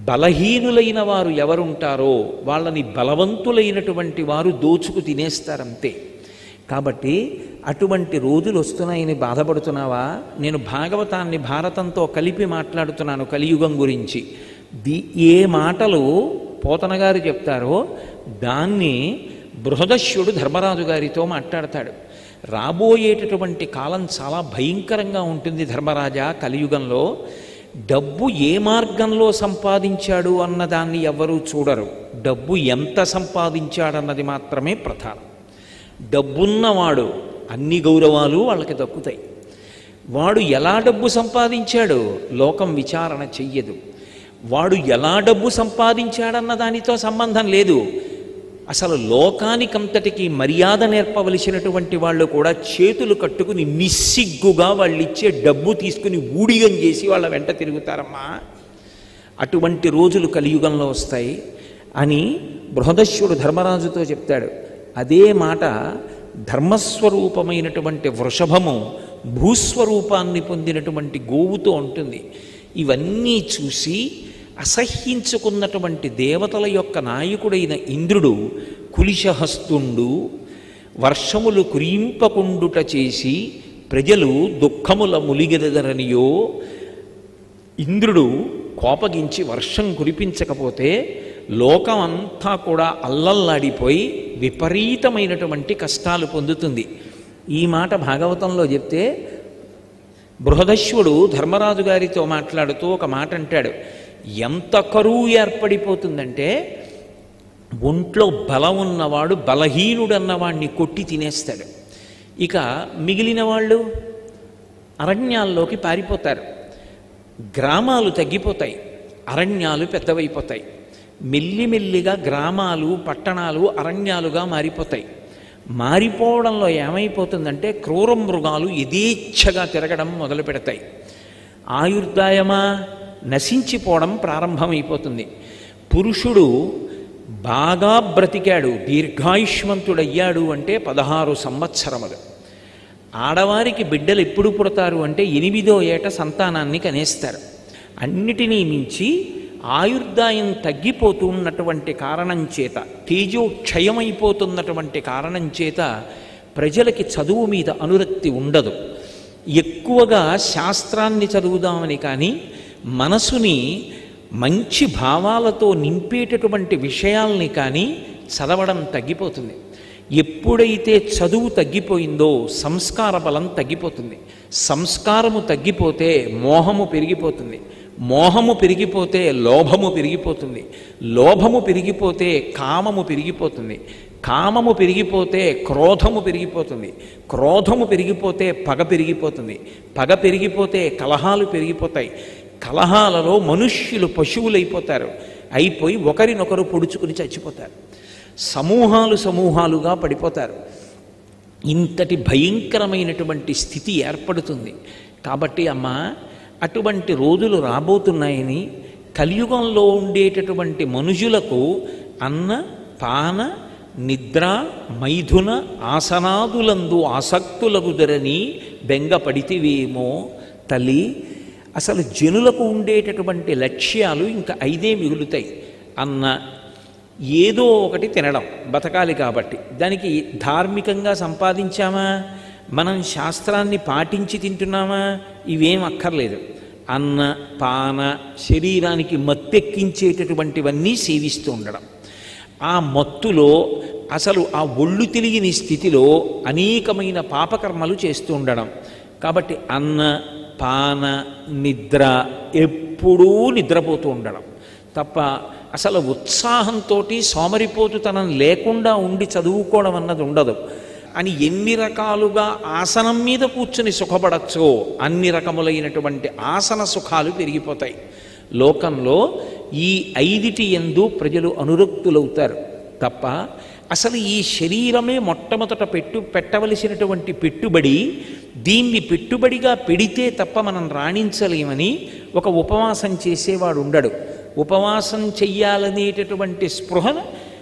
బలహీనులైన వారు ఎవరుంటారో వాళ్ళని బలవంతులైనటువంటి వారు దోచుకు తినేస్తారంతే కాబట్టి అటువంటి రోజులు వస్తున్నాయని బాధపడుతున్నావా నేను భాగవతాన్ని భారతంతో కలిపి మాట్లాడుతున్నాను కలియుగం గురించి ది ఏ మాటలు పోతన గారు చెప్తారో దాన్ని బృహదశ్యుడు ధర్మరాజు గారితో మాట్లాడతాడు రాబోయేటటువంటి కాలం చాలా భయంకరంగా ఉంటుంది ధర్మరాజా కలియుగంలో డబ్బు ఏ మార్గంలో సంపాదించాడు అన్నదాన్ని ఎవ్వరూ చూడరు డబ్బు ఎంత సంపాదించాడన్నది మాత్రమే ప్రధానం డబ్బున్నవాడు అన్ని గౌరవాలు వాళ్ళకి దక్కుతాయి వాడు ఎలా డబ్బు సంపాదించాడో లోకం విచారణ చెయ్యదు వాడు ఎలా డబ్బు సంపాదించాడన్న దానితో సంబంధం లేదు అసలు లోకానికంతటికి మర్యాద నేర్పవలసినటువంటి వాళ్ళు కూడా చేతులు కట్టుకుని నిస్సిగ్గుగా వాళ్ళు ఇచ్చే డబ్బు తీసుకుని ఊడిగం చేసి వాళ్ళ వెంట తిరుగుతారమ్మా అటువంటి రోజులు కలియుగంలో వస్తాయి అని బృహదశ్యుడు ధర్మరాజుతో చెప్తాడు అదే మాట ధర్మస్వరూపమైనటువంటి వృషభము భూస్వరూపాన్ని పొందినటువంటి గోవుతో ఉంటుంది ఇవన్నీ చూసి అసహ్యించుకున్నటువంటి దేవతల యొక్క నాయకుడైన ఇంద్రుడు కులిశహస్తుండు వర్షములు కురింపకుండుట చేసి ప్రజలు దుఃఖముల ములిగెదరనియో ఇంద్రుడు కోపగించి వర్షం కురిపించకపోతే లోకం అంతా కూడా అల్లల్లాడిపోయి విపరీతమైనటువంటి కష్టాలు పొందుతుంది ఈ మాట భాగవతంలో చెప్తే బృహదశ్వుడు ధర్మరాజు గారితో మాట్లాడుతూ ఒక మాట అంటాడు ఎంత కరువు ఏర్పడిపోతుందంటే ఒంట్లో బలం ఉన్నవాడు బలహీనుడన్నవాడిని కొట్టి తినేస్తాడు ఇక మిగిలిన వాళ్ళు అరణ్యాల్లోకి పారిపోతారు గ్రామాలు తగ్గిపోతాయి అరణ్యాలు పెద్దవైపోతాయి మెల్లిమెల్లిగా గ్రామాలు పట్టణాలు అరణ్యాలుగా మారిపోతాయి మారిపోవడంలో ఏమైపోతుందంటే క్రూర మృగాలు యథేచ్ఛగా తిరగడం మొదలు పెడతాయి ఆయుర్దాయమా నశించిపోవడం ప్రారంభమైపోతుంది పురుషుడు బాగా బ్రతికాడు దీర్ఘాయుష్మంతుడయ్యాడు అంటే పదహారు సంవత్సరములు ఆడవారికి బిడ్డలు ఎప్పుడు పుడతారు అంటే ఎనిమిదో ఏట సంతానాన్ని కనేస్తారు అన్నిటినీ మించి ఆయుర్దాయం తగ్గిపోతూ ఉన్నటువంటి కారణం చేత తేజో క్షయమైపోతున్నటువంటి కారణం చేత ప్రజలకి చదువు మీద అనురక్తి ఉండదు ఎక్కువగా శాస్త్రాన్ని చదువుదామని కానీ మనసుని మంచి భావాలతో నింపేటటువంటి విషయాల్ని కానీ చదవడం తగ్గిపోతుంది ఎప్పుడైతే చదువు తగ్గిపోయిందో సంస్కార బలం తగ్గిపోతుంది సంస్కారము తగ్గిపోతే మోహము పెరిగిపోతుంది మోహము పెరిగిపోతే లోభము పెరిగిపోతుంది లోభము పెరిగిపోతే కామము పెరిగిపోతుంది కామము పెరిగిపోతే క్రోధము పెరిగిపోతుంది క్రోధము పెరిగిపోతే పగ పెరిగిపోతుంది పగ పెరిగిపోతే కలహాలు పెరిగిపోతాయి కలహాలలో మనుష్యులు పశువులైపోతారు అయిపోయి ఒకరినొకరు పొడుచుకుని చచ్చిపోతారు సమూహాలు సమూహాలుగా పడిపోతారు ఇంతటి భయంకరమైనటువంటి స్థితి ఏర్పడుతుంది కాబట్టి అమ్మ అటువంటి రోజులు రాబోతున్నాయని కలియుగంలో ఉండేటటువంటి మనుషులకు అన్న పాన నిద్ర మైథున ఆసనాదులందు ఆసక్తులగుదరని బెంగపడితివేమో తల్లి అసలు జనులకు ఉండేటటువంటి లక్ష్యాలు ఇంకా ఐదే మిగులుతాయి అన్న ఏదో ఒకటి తినడం బతకాలి కాబట్టి దానికి ధార్మికంగా సంపాదించామా మనం శాస్త్రాన్ని పాటించి తింటున్నామా ఇవేం అక్కర్లేదు అన్న పాన శరీరానికి మత్తెక్కించేటటువంటివన్నీ సేవిస్తూ ఉండడం ఆ మత్తులో అసలు ఆ ఒళ్ళు తెలియని స్థితిలో అనేకమైన పాపకర్మలు చేస్తూ ఉండడం కాబట్టి అన్న పాన నిద్ర ఎప్పుడూ నిద్రపోతూ ఉండడం తప్ప అసలు ఉత్సాహంతో సోమరిపోతుతనం లేకుండా ఉండి చదువుకోవడం అన్నది ఉండదు అని ఎన్ని రకాలుగా ఆసనం మీద కూర్చుని సుఖపడచ్చో అన్ని రకములైనటువంటి ఆసన సుఖాలు పెరిగిపోతాయి లోకంలో ఈ ఐదిటి ఎందు ప్రజలు అనురక్తులవుతారు తప్ప అసలు ఈ శరీరమే మొట్టమొదట పెట్టు పెట్టవలసినటువంటి పెట్టుబడి దీన్ని పెట్టుబడిగా పెడితే తప్ప మనం రాణించలేమని ఒక ఉపవాసం చేసేవాడు ఉండడు ఉపవాసం చెయ్యాలనేటటువంటి స్పృహ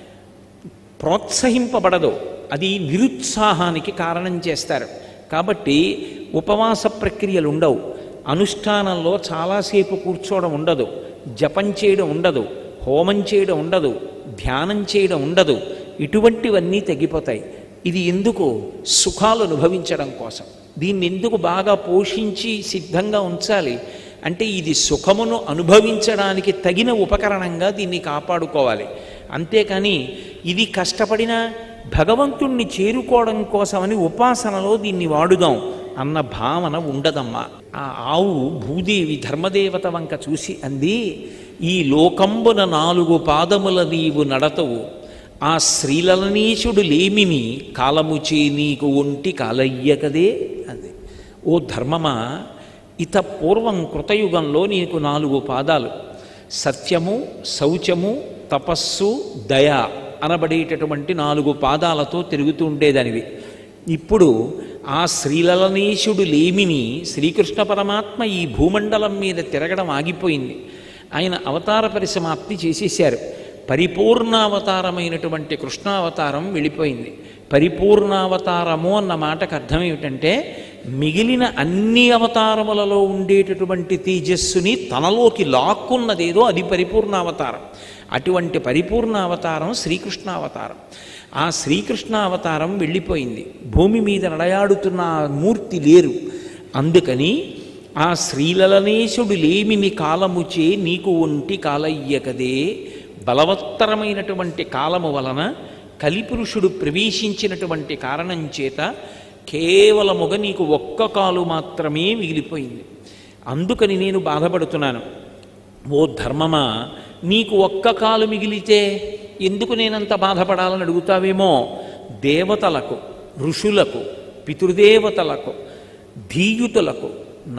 ప్రోత్సహింపబడదు అది నిరుత్సాహానికి కారణం చేస్తారు కాబట్టి ఉపవాస ప్రక్రియలు ఉండవు అనుష్ఠానంలో చాలాసేపు కూర్చోవడం ఉండదు జపం చేయడం ఉండదు హోమం చేయడం ఉండదు ధ్యానం చేయడం ఉండదు ఇటువంటివన్నీ తగ్గిపోతాయి ఇది ఎందుకు సుఖాలు అనుభవించడం కోసం దీన్ని ఎందుకు బాగా పోషించి సిద్ధంగా ఉంచాలి అంటే ఇది సుఖమును అనుభవించడానికి తగిన ఉపకరణంగా దీన్ని కాపాడుకోవాలి అంతేకాని ఇది కష్టపడిన భగవంతుణ్ణి చేరుకోవడం కోసమని ఉపాసనలో దీన్ని వాడుదాం అన్న భావన ఉండదమ్మా ఆ ఆవు భూదేవి ధర్మదేవత వంక చూసి అంది ఈ లోకంబున నాలుగు పాదముల నీవు నడతవు ఆ శ్రీలలనీశుడు లేమిని కాలముచే నీకు ఒంటి కాలయ్యకదే అంది ఓ ధర్మమా ఇత పూర్వం కృతయుగంలో నీకు నాలుగు పాదాలు సత్యము శౌచము తపస్సు దయ అనబడేటటువంటి నాలుగు పాదాలతో తిరుగుతూ ఉండేదానివి ఇప్పుడు ఆ శ్రీలలనీశుడు లేమిని శ్రీకృష్ణ పరమాత్మ ఈ భూమండలం మీద తిరగడం ఆగిపోయింది ఆయన అవతార పరిసమాప్తి చేసేశారు పరిపూర్ణావతారమైనటువంటి కృష్ణావతారం వెళ్ళిపోయింది పరిపూర్ణావతారము అన్న మాటకు అర్థం ఏమిటంటే మిగిలిన అన్ని అవతారములలో ఉండేటటువంటి తేజస్సుని తనలోకి లాక్కున్నదేదో అది పరిపూర్ణావతారం అటువంటి పరిపూర్ణావతారం శ్రీకృష్ణావతారం ఆ శ్రీకృష్ణావతారం వెళ్ళిపోయింది భూమి మీద నడయాడుతున్న ఆ మూర్తి లేరు అందుకని ఆ శ్రీలలనేశుడు లేమిని కాలముచే నీకు ఒంటి కాలయ్యకదే బలవత్తరమైనటువంటి కాలము వలన కలిపురుషుడు ప్రవేశించినటువంటి కారణం చేత కేవలముగా నీకు ఒక్క కాలు మాత్రమే మిగిలిపోయింది అందుకని నేను బాధపడుతున్నాను ఓ ధర్మమా నీకు ఒక్క కాలు మిగిలితే ఎందుకు నేనంత బాధపడాలని అడుగుతావేమో దేవతలకు ఋషులకు పితృదేవతలకు ధీయుతులకు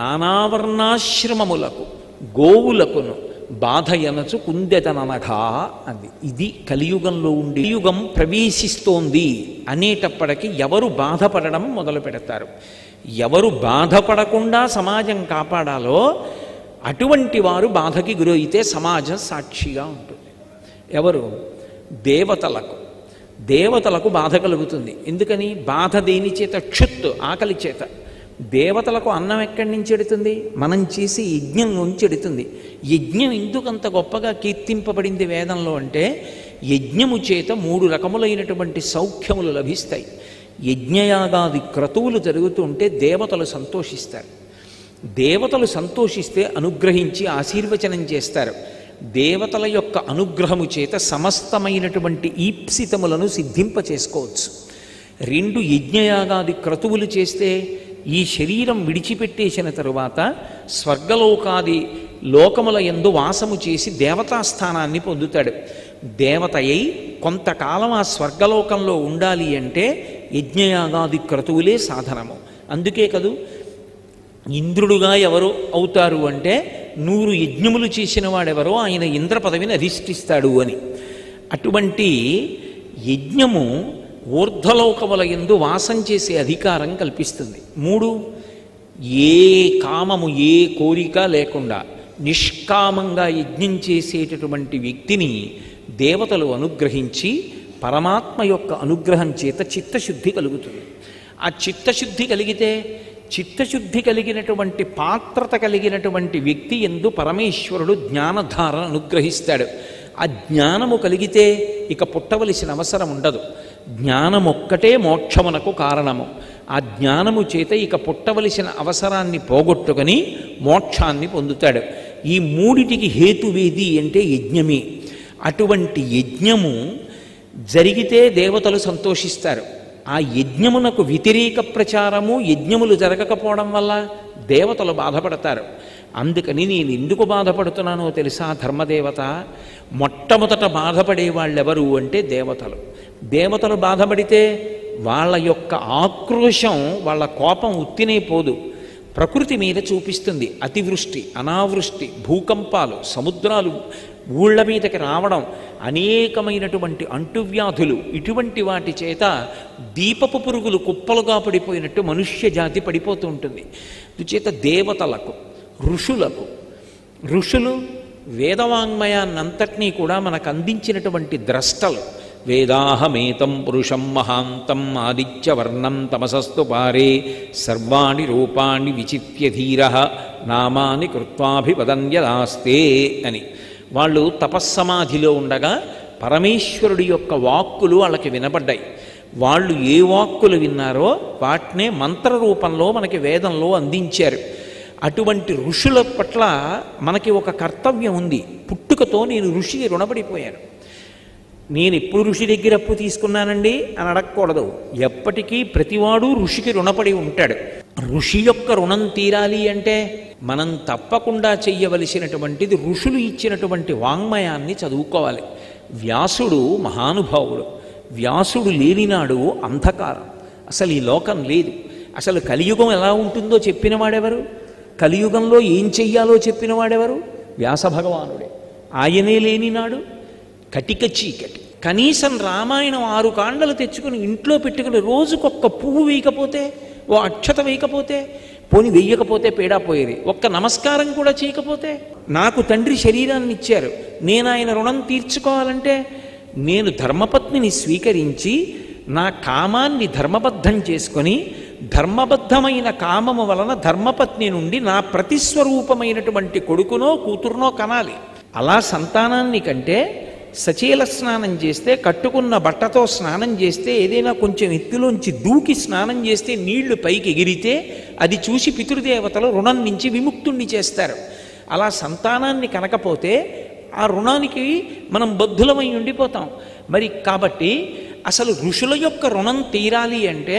నానావర్ణాశ్రమములకు గోవులకును బాధయనచు కుందెతననగా అంది ఇది కలియుగంలో ఉండి యుగం ప్రవేశిస్తోంది అనేటప్పటికి ఎవరు బాధపడడం మొదలు పెడతారు ఎవరు బాధపడకుండా సమాజం కాపాడాలో అటువంటి వారు బాధకి గురైతే సమాజం సాక్షిగా ఉంటుంది ఎవరు దేవతలకు దేవతలకు బాధ కలుగుతుంది ఎందుకని బాధ దేని చేత క్షుత్తు ఆకలి చేత దేవతలకు అన్నం ఎక్కడి నుంచి ఎడుతుంది మనం చేసే యజ్ఞం నుంచి ఎడుతుంది యజ్ఞం ఎందుకంత గొప్పగా కీర్తింపబడింది వేదంలో అంటే యజ్ఞము చేత మూడు రకములైనటువంటి సౌఖ్యములు లభిస్తాయి యజ్ఞయాగాది క్రతువులు జరుగుతూ ఉంటే దేవతలు సంతోషిస్తారు దేవతలు సంతోషిస్తే అనుగ్రహించి ఆశీర్వచనం చేస్తారు దేవతల యొక్క అనుగ్రహము చేత సమస్తమైనటువంటి ఈప్సితములను సిద్ధింప చేసుకోవచ్చు రెండు యజ్ఞయాగాది క్రతువులు చేస్తే ఈ శరీరం విడిచిపెట్టేసిన తరువాత స్వర్గలోకాది లోకముల ఎందు వాసము చేసి దేవతాస్థానాన్ని పొందుతాడు దేవత అయి కొంతకాలం ఆ స్వర్గలోకంలో ఉండాలి అంటే యజ్ఞయాగాది క్రతువులే సాధనము అందుకే కదూ ఇంద్రుడుగా ఎవరు అవుతారు అంటే నూరు యజ్ఞములు చేసిన వాడెవరో ఆయన ఇంద్ర పదవిని అధిష్ఠిస్తాడు అని అటువంటి యజ్ఞము ఊర్ధ్వలోకముల ఎందు వాసం చేసే అధికారం కల్పిస్తుంది మూడు ఏ కామము ఏ కోరిక లేకుండా నిష్కామంగా యజ్ఞం చేసేటటువంటి వ్యక్తిని దేవతలు అనుగ్రహించి పరమాత్మ యొక్క అనుగ్రహం చేత చిత్తశుద్ధి కలుగుతుంది ఆ చిత్తశుద్ధి కలిగితే చిత్తశుద్ధి కలిగినటువంటి పాత్రత కలిగినటువంటి వ్యక్తి ఎందు పరమేశ్వరుడు జ్ఞానధారను అనుగ్రహిస్తాడు ఆ జ్ఞానము కలిగితే ఇక పుట్టవలసిన అవసరం ఉండదు జ్ఞానం ఒక్కటే మోక్షమునకు కారణము ఆ జ్ఞానము చేత ఇక పుట్టవలసిన అవసరాన్ని పోగొట్టుకొని మోక్షాన్ని పొందుతాడు ఈ మూడిటికి హేతువేది అంటే యజ్ఞమే అటువంటి యజ్ఞము జరిగితే దేవతలు సంతోషిస్తారు ఆ యజ్ఞమునకు వ్యతిరేక ప్రచారము యజ్ఞములు జరగకపోవడం వల్ల దేవతలు బాధపడతారు అందుకని నేను ఎందుకు బాధపడుతున్నానో తెలుసా ధర్మదేవత మొట్టమొదట బాధపడే వాళ్ళెవరు అంటే దేవతలు దేవతలు బాధపడితే వాళ్ళ యొక్క ఆక్రోశం వాళ్ళ కోపం ఉత్తినే పోదు ప్రకృతి మీద చూపిస్తుంది అతివృష్టి అనావృష్టి భూకంపాలు సముద్రాలు ఊళ్ళ మీదకి రావడం అనేకమైనటువంటి అంటువ్యాధులు ఇటువంటి వాటి చేత దీపపు పురుగులు కుప్పలుగా పడిపోయినట్టు మనుష్య జాతి పడిపోతూ ఉంటుంది చేత దేవతలకు ఋషులకు ఋషులు వేదవాంగ్మయాన్నంతటినీ కూడా మనకు అందించినటువంటి ద్రష్టలు వేదాహమేతం పురుషం మహాంతం ఆదిత్యవర్ణం తమసస్తు పారే సర్వాణి రూపాణి విచిత్య ధీర నామాని కృత్వాభివదన్యదాస్తే అని వాళ్ళు తపస్సమాధిలో ఉండగా పరమేశ్వరుడి యొక్క వాక్కులు వాళ్ళకి వినపడ్డాయి వాళ్ళు ఏ వాక్కులు విన్నారో వాటినే మంత్ర రూపంలో మనకి వేదంలో అందించారు అటువంటి ఋషుల పట్ల మనకి ఒక కర్తవ్యం ఉంది పుట్టుకతో నేను ఋషికి రుణపడిపోయాను నేను ఎప్పుడు ఋషి దగ్గర అప్పు తీసుకున్నానండి అని అడగకూడదు ఎప్పటికీ ప్రతివాడు ఋషికి రుణపడి ఉంటాడు ఋషి యొక్క రుణం తీరాలి అంటే మనం తప్పకుండా చెయ్యవలసినటువంటిది ఋషులు ఇచ్చినటువంటి వాంగ్మయాన్ని చదువుకోవాలి వ్యాసుడు మహానుభావుడు వ్యాసుడు లేనినాడు అంధకారం అసలు ఈ లోకం లేదు అసలు కలియుగం ఎలా ఉంటుందో చెప్పినవాడెవరు కలియుగంలో ఏం చెయ్యాలో చెప్పినవాడెవరు వ్యాస భగవానుడే ఆయనే లేనినాడు కటిక చీకటి కనీసం రామాయణం ఆరు కాండలు తెచ్చుకుని ఇంట్లో పెట్టుకుని రోజుకొక్క పువ్వు వేయకపోతే ఓ అక్షత వేయకపోతే పోని వెయ్యకపోతే పేడా పోయేది ఒక్క నమస్కారం కూడా చేయకపోతే నాకు తండ్రి శరీరాన్ని ఇచ్చారు నేను ఆయన రుణం తీర్చుకోవాలంటే నేను ధర్మపత్నిని స్వీకరించి నా కామాన్ని ధర్మబద్ధం చేసుకొని ధర్మబద్ధమైన కామము వలన ధర్మపత్ని నుండి నా ప్రతిస్వరూపమైనటువంటి కొడుకునో కూతురునో కనాలి అలా సంతానాన్ని కంటే సచీల స్నానం చేస్తే కట్టుకున్న బట్టతో స్నానం చేస్తే ఏదైనా కొంచెం ఎత్తులోంచి దూకి స్నానం చేస్తే నీళ్లు పైకి ఎగిరితే అది చూసి పితృదేవతలు రుణం నుంచి విముక్తుణ్ణి చేస్తారు అలా సంతానాన్ని కనకపోతే ఆ రుణానికి మనం బద్ధులమై ఉండిపోతాం మరి కాబట్టి అసలు ఋషుల యొక్క రుణం తీరాలి అంటే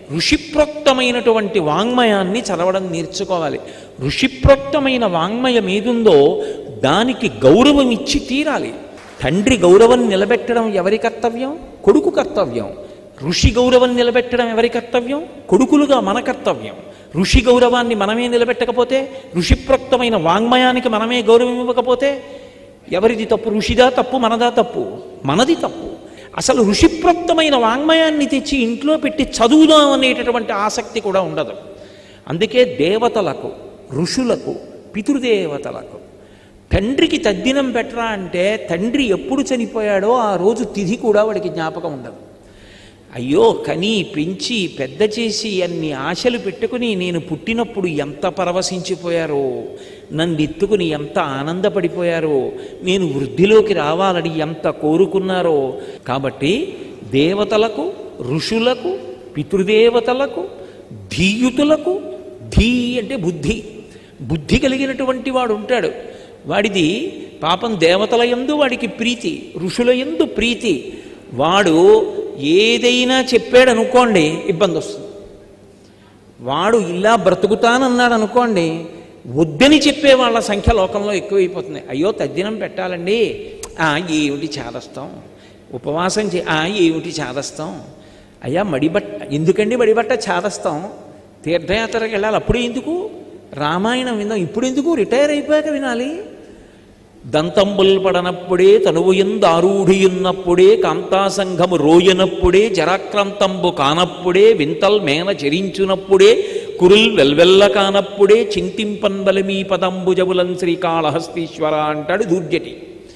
ఋషిప్రోక్తమైనటువంటి వాంగ్మయాన్ని చదవడం నేర్చుకోవాలి ఋషిప్రోక్తమైన వాంగ్మయం ఏదుందో దానికి గౌరవం ఇచ్చి తీరాలి తండ్రి గౌరవం నిలబెట్టడం ఎవరి కర్తవ్యం కొడుకు కర్తవ్యం ఋషి గౌరవం నిలబెట్టడం ఎవరి కర్తవ్యం కొడుకులుగా మన కర్తవ్యం ఋషి గౌరవాన్ని మనమే నిలబెట్టకపోతే ఋషిప్రోక్తమైన వాంగ్మయానికి మనమే గౌరవం ఇవ్వకపోతే ఎవరిది తప్పు ఋషిదా తప్పు మనదా తప్పు మనది తప్పు అసలు ఋషిప్రోక్తమైన వాంగ్మయాన్ని తెచ్చి ఇంట్లో పెట్టి చదువుదాం అనేటటువంటి ఆసక్తి కూడా ఉండదు అందుకే దేవతలకు ఋషులకు పితృదేవతలకు తండ్రికి తద్దినం పెట్టరా అంటే తండ్రి ఎప్పుడు చనిపోయాడో ఆ రోజు తిథి కూడా వాడికి జ్ఞాపకం ఉండదు అయ్యో కని పెంచి పెద్ద చేసి అన్ని ఆశలు పెట్టుకుని నేను పుట్టినప్పుడు ఎంత పరవశించిపోయారో నన్ను ఎత్తుకుని ఎంత ఆనందపడిపోయారో నేను వృద్ధిలోకి రావాలని ఎంత కోరుకున్నారో కాబట్టి దేవతలకు ఋషులకు పితృదేవతలకు ధీయుతులకు ధీ అంటే బుద్ధి బుద్ధి కలిగినటువంటి వాడు ఉంటాడు వాడిది పాపం దేవతల యందు వాడికి ప్రీతి ఋషుల యందు ప్రీతి వాడు ఏదైనా చెప్పాడు అనుకోండి ఇబ్బంది వస్తుంది వాడు ఇలా బ్రతుకుతానన్నాడు అనుకోండి వద్దని చెప్పే వాళ్ళ సంఖ్య లోకంలో ఎక్కువైపోతుంది అయ్యో తద్దినం పెట్టాలండి ఆ, ఏమిటి చాదస్తాం ఉపవాసం చే ఆ, ఏమిటి చాదస్తాం అయ్యా మడిబట్ట ఎందుకండి మడిబట్ట చాదస్తాం తీర్థయాత్రకు వెళ్ళాలి అప్పుడు ఎందుకు రామాయణం విందాం ఇప్పుడు ఎందుకు రిటైర్ అయిపోయాక వినాలి దంతంబుల్ పడనప్పుడే తనువుయందు ఆరూఢియున్నప్పుడే కాంతాసంఘము రోయనప్పుడే జరాక్రాంతంబు కానప్పుడే వింతల్ మేన చరించునప్పుడే కురుల్ వెల్వెల్ల కానప్పుడే చింతింపన్బలమీ పదంబుజబులం శ్రీకాళహస్తీశ్వర అంటాడు దూర్జటి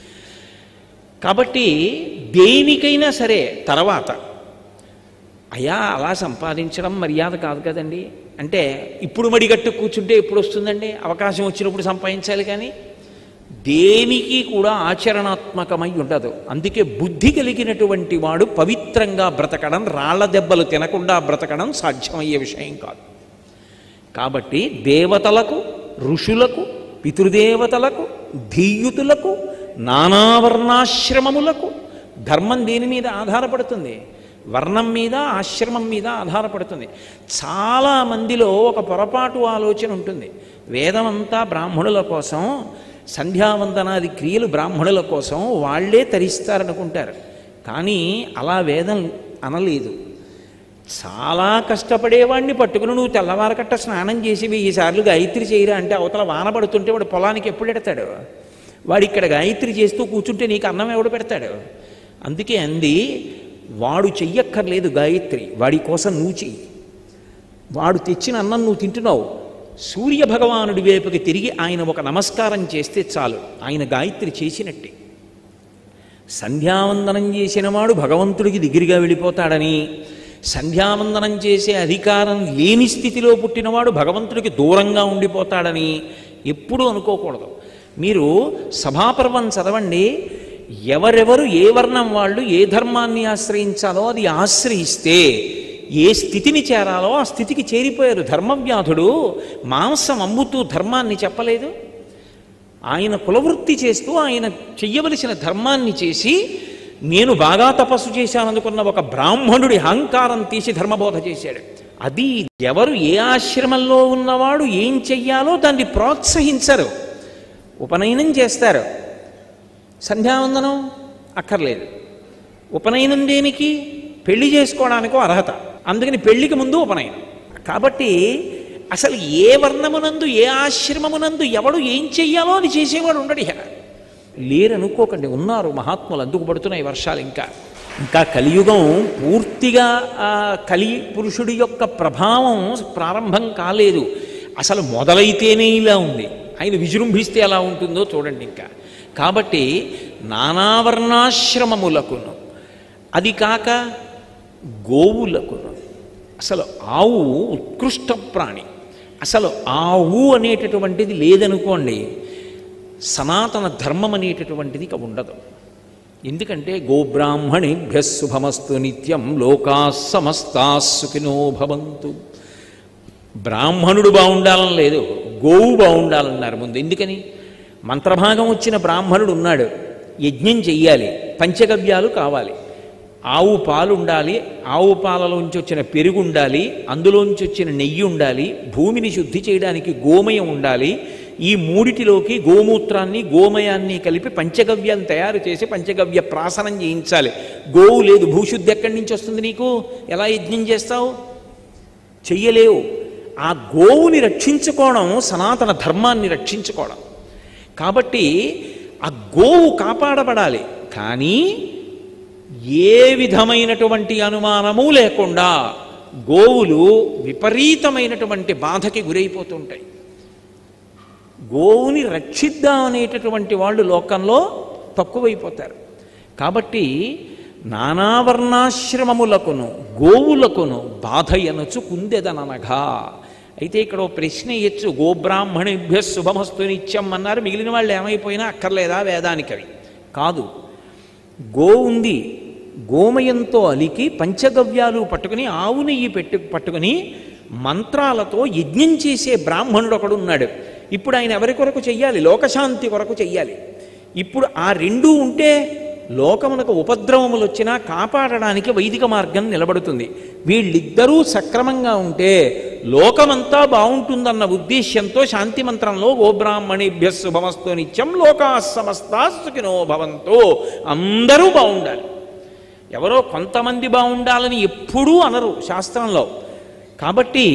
కాబట్టి దేనికైనా సరే తర్వాత అయ్యా అలా సంపాదించడం మర్యాద కాదు కదండి అంటే ఇప్పుడు మడిగట్టు కూర్చుంటే ఎప్పుడు వస్తుందండి అవకాశం వచ్చినప్పుడు సంపాదించాలి కానీ దేనికి కూడా ఆచరణాత్మకమై ఉండదు అందుకే బుద్ధి కలిగినటువంటి వాడు పవిత్రంగా బ్రతకడం రాళ్ల దెబ్బలు తినకుండా బ్రతకడం సాధ్యమయ్యే విషయం కాదు కాబట్టి దేవతలకు ఋషులకు పితృదేవతలకు ధీయుతులకు నానావర్ణాశ్రమములకు ధర్మం దేని మీద ఆధారపడుతుంది వర్ణం మీద ఆశ్రమం మీద ఆధారపడుతుంది చాలా మందిలో ఒక పొరపాటు ఆలోచన ఉంటుంది వేదమంతా బ్రాహ్మణుల కోసం సంధ్యావందనాది క్రియలు బ్రాహ్మణుల కోసం వాళ్ళే తరిస్తారనుకుంటారు కానీ అలా వేదం అనలేదు చాలా కష్టపడేవాడిని పట్టుకుని నువ్వు తెల్లవారకట్ట స్నానం చేసి వెయ్యి సార్లు గాయత్రి చేయరా అంటే అవతల వాన పడుతుంటే వాడు పొలానికి ఎప్పుడు ఎడతాడు వాడు ఇక్కడ గాయత్రి చేస్తూ కూర్చుంటే నీకు అన్నం ఎవడు పెడతాడు అందుకే అంది వాడు చెయ్యక్కర్లేదు గాయత్రి వాడి కోసం నువ్వు చెయ్యి వాడు తెచ్చిన అన్నం నువ్వు తింటున్నావు సూర్య భగవానుడి వైపుకి తిరిగి ఆయన ఒక నమస్కారం చేస్తే చాలు ఆయన గాయత్రి చేసినట్టే సంధ్యావందనం చేసినవాడు భగవంతుడికి దగ్గరగా వెళ్ళిపోతాడని సంధ్యావందనం చేసే అధికారం లేని స్థితిలో పుట్టినవాడు భగవంతుడికి దూరంగా ఉండిపోతాడని ఎప్పుడూ అనుకోకూడదు మీరు సభాపర్వం చదవండి ఎవరెవరు ఏ వర్ణం వాళ్ళు ఏ ధర్మాన్ని ఆశ్రయించాలో అది ఆశ్రయిస్తే ఏ స్థితిని చేరాలో ఆ స్థితికి చేరిపోయారు ధర్మవ్యాధుడు మాంసం అమ్ముతూ ధర్మాన్ని చెప్పలేదు ఆయన కులవృత్తి చేస్తూ ఆయన చెయ్యవలసిన ధర్మాన్ని చేసి నేను బాగా తపస్సు చేశాననుకున్న ఒక బ్రాహ్మణుడి అహంకారం తీసి ధర్మబోధ చేశాడు అది ఎవరు ఏ ఆశ్రమంలో ఉన్నవాడు ఏం చెయ్యాలో దాన్ని ప్రోత్సహించరు ఉపనయనం చేస్తారు సంధ్యావందనం అక్కర్లేదు ఉపనయనం దేనికి పెళ్లి చేసుకోవడానికో అర్హత అందుకని పెళ్లికి ముందు ఉపనయనం కాబట్టి అసలు ఏ వర్ణమునందు ఏ ఆశ్రమమునందు ఎవడు ఏం చెయ్యాలో అది చేసేవాడు ఉండడు ఇహ లేరు అనుకోకండి ఉన్నారు మహాత్ములు అందుకు పడుతున్నాయి వర్షాలు ఇంకా ఇంకా కలియుగం పూర్తిగా ఆ కలి పురుషుడి యొక్క ప్రభావం ప్రారంభం కాలేదు అసలు మొదలైతేనే ఇలా ఉంది ఆయన విజృంభిస్తే ఎలా ఉంటుందో చూడండి ఇంకా కాబట్టి నానావర్ణాశ్రమములకును అది కాక గోవులకును అసలు ఆవు ఉత్కృష్ట ప్రాణి అసలు ఆవు అనేటటువంటిది లేదనుకోండి సనాతన ధర్మం అనేటటువంటిది ఇక ఉండదు ఎందుకంటే గోబ్రాహ్మణేభ్య శుభమస్తు నిత్యం లోకా సమస్తా సుఖినో భవంతు బ్రాహ్మణుడు బాగుండాలని లేదు గోవు బాగుండాలన్నారు ముందు ఎందుకని మంత్రభాగం వచ్చిన బ్రాహ్మణుడు ఉన్నాడు యజ్ఞం చెయ్యాలి పంచగవ్యాలు కావాలి ఆవు పాలు ఉండాలి ఆవు పాలలోంచి వచ్చిన పెరుగు ఉండాలి అందులోంచి వచ్చిన నెయ్యి ఉండాలి భూమిని శుద్ధి చేయడానికి గోమయం ఉండాలి ఈ మూడిటిలోకి గోమూత్రాన్ని గోమయాన్ని కలిపి పంచగవ్యం తయారు చేసి పంచగవ్య ప్రాసనం చేయించాలి గోవు లేదు భూశుద్ధి ఎక్కడి నుంచి వస్తుంది నీకు ఎలా యజ్ఞం చేస్తావు చెయ్యలేవు ఆ గోవుని రక్షించుకోవడం సనాతన ధర్మాన్ని రక్షించుకోవడం కాబట్టి ఆ గోవు కాపాడబడాలి కానీ ఏ విధమైనటువంటి అనుమానము లేకుండా గోవులు విపరీతమైనటువంటి బాధకి గురైపోతుంటాయి గోవుని రక్షిద్దాం అనేటటువంటి వాళ్ళు లోకంలో తక్కువైపోతారు కాబట్టి నానావర్ణాశ్రమములకును గోవులకును బాధ ఎనచు కుందెదననగా అయితే ఇక్కడ ఓ ప్రశ్న ఇయ్యచ్చు గోబ్రాహ్మణిభ్య శుభమస్తు నిత్యం అన్నారు మిగిలిన వాళ్ళు ఏమైపోయినా అక్కర్లేదా వేదానికవి కాదు గో ఉంది గోమయంతో అలికి పంచగవ్యాలు పట్టుకుని ఆవు నెయ్యి పెట్టు పట్టుకుని మంత్రాలతో యజ్ఞం చేసే బ్రాహ్మణుడు ఒకడు ఉన్నాడు ఇప్పుడు ఆయన ఎవరి కొరకు చెయ్యాలి లోకశాంతి కొరకు చెయ్యాలి ఇప్పుడు ఆ రెండూ ఉంటే లోకమునకు ఉపద్రవములు వచ్చినా కాపాడడానికి వైదిక మార్గం నిలబడుతుంది వీళ్ళిద్దరూ సక్రమంగా ఉంటే లోకమంతా బాగుంటుందన్న ఉద్దేశ్యంతో శాంతి మంత్రంలో గోబ్రాహ్మణిభ్య శుభమస్తు నిత్యం లోకా సమస్తా సుఖినో భవంతో అందరూ బాగుండాలి ఎవరో కొంతమంది బాగుండాలని ఎప్పుడూ అనరు శాస్త్రంలో కాబట్టి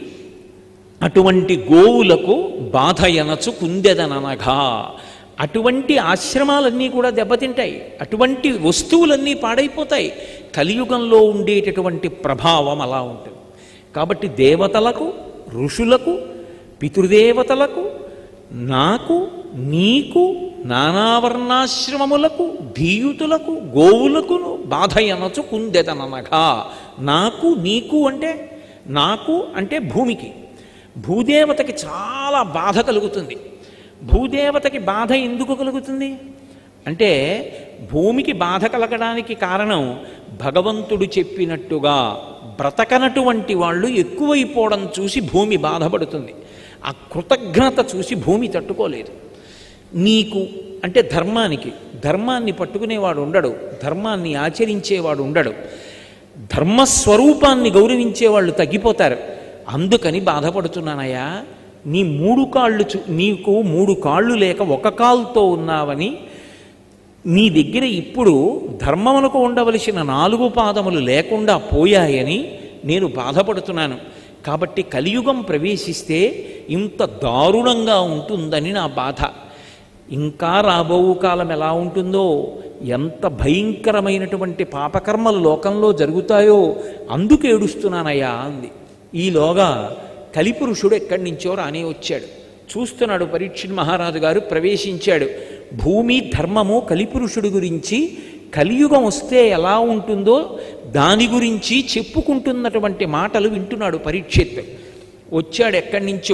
అటువంటి గోవులకు బాధ ఎనచు కుందెదననగా అటువంటి ఆశ్రమాలన్నీ కూడా దెబ్బతింటాయి అటువంటి వస్తువులన్నీ పాడైపోతాయి కలియుగంలో ఉండేటటువంటి ప్రభావం అలా ఉంటుంది కాబట్టి దేవతలకు ఋషులకు పితృదేవతలకు నాకు నీకు నానావర్ణాశ్రమములకు ధీయుతులకు గోవులకును బాధ ఎనచు కుందెదననగా నాకు నీకు అంటే నాకు అంటే భూమికి భూదేవతకి చాలా బాధ కలుగుతుంది భూదేవతకి బాధ ఎందుకు కలుగుతుంది అంటే భూమికి బాధ కలగడానికి కారణం భగవంతుడు చెప్పినట్టుగా బ్రతకనటువంటి వాళ్ళు ఎక్కువైపోవడం చూసి భూమి బాధపడుతుంది ఆ కృతజ్ఞత చూసి భూమి తట్టుకోలేదు నీకు అంటే ధర్మానికి ధర్మాన్ని పట్టుకునేవాడు ఉండడు ధర్మాన్ని ఆచరించేవాడు ఉండడు ధర్మస్వరూపాన్ని గౌరవించే వాళ్ళు తగ్గిపోతారు అందుకని బాధపడుతున్నానయ్యా నీ మూడు కాళ్ళు చూ నీకు మూడు కాళ్ళు లేక ఒక కాలుతో ఉన్నావని నీ దగ్గర ఇప్పుడు ధర్మమునకు ఉండవలసిన నాలుగు పాదములు లేకుండా పోయాయని నేను బాధపడుతున్నాను కాబట్టి కలియుగం ప్రవేశిస్తే ఇంత దారుణంగా ఉంటుందని నా బాధ ఇంకా రాబో కాలం ఎలా ఉంటుందో ఎంత భయంకరమైనటువంటి పాపకర్మలు లోకంలో జరుగుతాయో అందుకు ఏడుస్తున్నానయ్యా అంది ఈలోగా కలిపురుషుడు ఎక్కడి నుంచో రానే వచ్చాడు చూస్తున్నాడు పరీక్షిత్ మహారాజు గారు ప్రవేశించాడు భూమి ధర్మము కలిపురుషుడి గురించి కలియుగం వస్తే ఎలా ఉంటుందో దాని గురించి చెప్పుకుంటున్నటువంటి మాటలు వింటున్నాడు పరీక్షిత్ వచ్చాడు ఎక్కడి నుంచో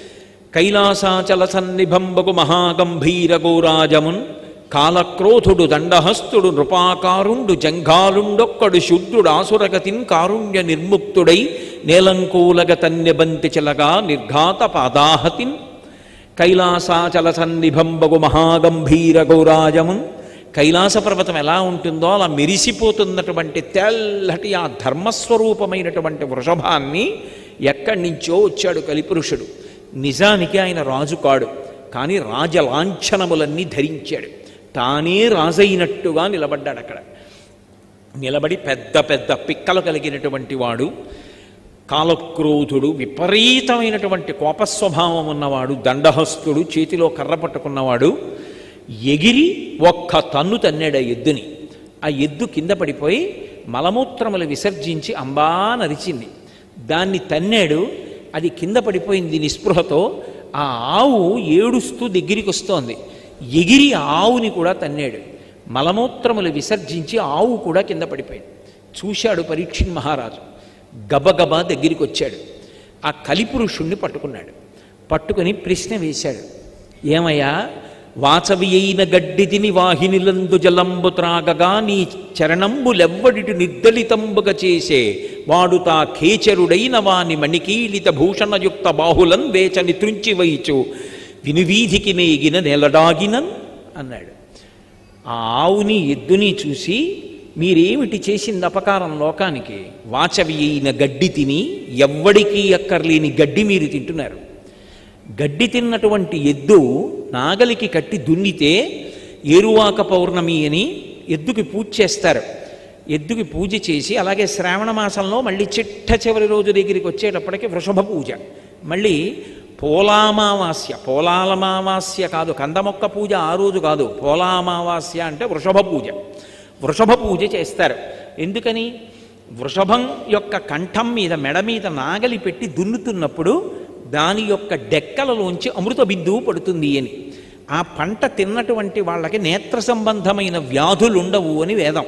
కైలాసాచల సన్నిభంబకు మహాగంభీర గోరాజమున్ కాలక్రోధుడు దండహస్తుడు నృపాకారుండు జంఘాలుండొక్కడు శుద్ధుడు ఆసురగతిన్ కారుణ్య నిర్ముక్తుడై నేలంకూలగ తన్యబంతి చెలగా నిర్ఘాత పాదాహతిన్ కైలాసాచల సన్నిభంబగు మహాగంభీర గౌరాజమున్ కైలాస పర్వతం ఎలా ఉంటుందో అలా మెరిసిపోతున్నటువంటి తెల్లటి ఆ ధర్మస్వరూపమైనటువంటి వృషభాన్ని ఎక్కడి నుంచో వచ్చాడు కలిపురుషుడు నిజానికి ఆయన రాజు కాడు కానీ రాజలాంఛనములన్నీ ధరించాడు తానే రాజైనట్టుగా నిలబడ్డాడు అక్కడ నిలబడి పెద్ద పెద్ద పిక్కలు కలిగినటువంటి వాడు కాలక్రోధుడు విపరీతమైనటువంటి కోపస్వభావం ఉన్నవాడు దండహస్తుడు చేతిలో కర్ర పట్టుకున్నవాడు ఎగిరి ఒక్క తన్ను తన్నాడు ఆ ఎద్దుని ఆ ఎద్దు కింద పడిపోయి మలమూత్రములు విసర్జించి అంబా నరిచింది దాన్ని తన్నాడు అది కింద పడిపోయింది నిస్పృహతో ఆ ఆవు ఏడుస్తూ దగ్గరికి వస్తోంది ఎగిరి ఆ ఆవుని కూడా తన్నాడు మలమూత్రములు విసర్జించి ఆవు కూడా కింద పడిపోయింది చూశాడు పరీక్షిన్ మహారాజు గబగబా దగ్గరికి వచ్చాడు ఆ కలిపురుషుణ్ణి పట్టుకున్నాడు పట్టుకుని ప్రశ్న వేశాడు ఏమయ్యా వాచవి అయిన గడ్డి తిని వాహినిలందు జలంబు త్రాగగా నీ చరణంబులెవ్వడిటి నిర్దలితంబుగ చేసే వాడు తా ఖేచరుడైన వాని మణికీలిత భూషణయుక్త బాహులన్ వేచని త్రుంచి వైచు వినువీధికి నేగిన నెలడాగినన్ అన్నాడు ఆ ఆవుని ఎద్దుని చూసి మీరేమిటి చేసింది అపకారం లోకానికి వాచవి అయిన గడ్డి తిని ఎవ్వడికి అక్కర్లేని గడ్డి మీరు తింటున్నారు గడ్డి తిన్నటువంటి ఎద్దు నాగలికి కట్టి దున్నితే ఏరువాక పౌర్ణమి అని ఎద్దుకి పూజ చేస్తారు ఎద్దుకి పూజ చేసి అలాగే శ్రావణ మాసంలో మళ్ళీ చిట్ట చివరి రోజు దగ్గరికి వచ్చేటప్పటికి వృషభ పూజ మళ్ళీ పోలామావాస్య పోలాలమావాస్య కాదు కందమొక్క పూజ ఆ రోజు కాదు పోలామావాస్య అంటే వృషభ పూజ వృషభ పూజ చేస్తారు ఎందుకని వృషభం యొక్క కంఠం మీద మెడ మీద నాగలి పెట్టి దున్నుతున్నప్పుడు దాని యొక్క డెక్కలలోంచి అమృత బిందువు పడుతుంది అని ఆ పంట తిన్నటువంటి వాళ్ళకి నేత్ర సంబంధమైన వ్యాధులు ఉండవు అని వేదం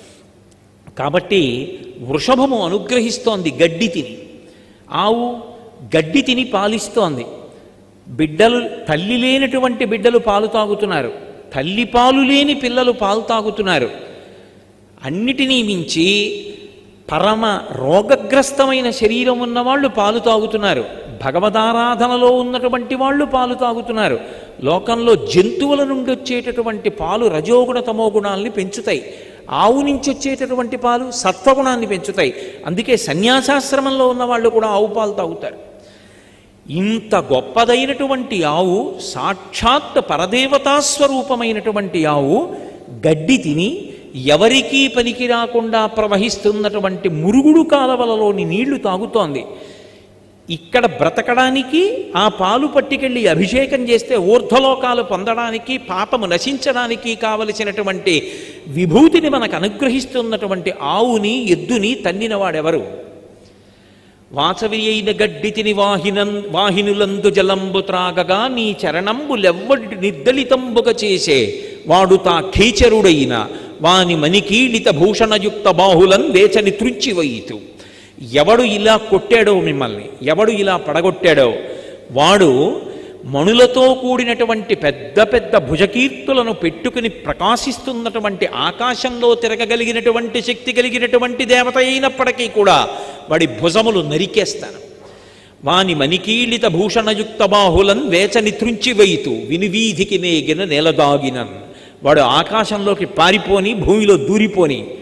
కాబట్టి వృషభము అనుగ్రహిస్తోంది గడ్డి తిని ఆవు గడ్డి తిని పాలిస్తోంది బిడ్డలు తల్లి లేనటువంటి బిడ్డలు పాలు తాగుతున్నారు తల్లి పాలు లేని పిల్లలు పాలు తాగుతున్నారు అన్నిటినీ మించి పరమ రోగగ్రస్తమైన శరీరం ఉన్న వాళ్ళు పాలు తాగుతున్నారు భగవదారాధనలో ఉన్నటువంటి వాళ్ళు పాలు తాగుతున్నారు లోకంలో జంతువుల నుండి వచ్చేటటువంటి పాలు రజోగుణ తమో గుణాలని పెంచుతాయి ఆవు నుంచి వచ్చేటటువంటి పాలు సత్వగుణాన్ని పెంచుతాయి అందుకే సన్యాసాశ్రమంలో ఉన్న వాళ్ళు కూడా ఆవు పాలు తాగుతారు ఇంత గొప్పదైనటువంటి ఆవు సాక్షాత్ పరదేవతాస్వరూపమైనటువంటి ఆవు గడ్డి తిని ఎవరికీ పనికి రాకుండా ప్రవహిస్తున్నటువంటి మురుగుడు కాలవలలోని నీళ్లు తాగుతోంది ఇక్కడ బ్రతకడానికి ఆ పాలు పట్టుకెళ్ళి అభిషేకం చేస్తే ఊర్ధ్వలోకాలు పొందడానికి పాపము నశించడానికి కావలసినటువంటి విభూతిని మనకు అనుగ్రహిస్తున్నటువంటి ఆవుని ఎద్దుని తన్నినవాడెవరు వాచవి అయిన గడ్డి తిని వాహినం వాహినులందు జలంబు త్రాగగా నీ చరణంబులెవ్వడి నిర్దలితంబుగ చేసే వాడు తా ఖీచరుడైన వాని మణికీలిత భూషణయుక్త బాహులం వేచని త్రుంచివయితు ఎవడు ఇలా కొట్టాడో మిమ్మల్ని ఎవడు ఇలా పడగొట్టాడో వాడు మణులతో కూడినటువంటి పెద్ద పెద్ద భుజకీర్తులను పెట్టుకుని ప్రకాశిస్తున్నటువంటి ఆకాశంలో తిరగగలిగినటువంటి శక్తి కలిగినటువంటి దేవత అయినప్పటికీ కూడా వాడి భుజములు నరికేస్తాను వాని మణికీలిత భూషణయుక్త బాహులన్ వేచని త్రుంచివైతు వినివీధికి నేగిన నెలదాగినన్ వాడు ఆకాశంలోకి పారిపోని భూమిలో దూరిపోని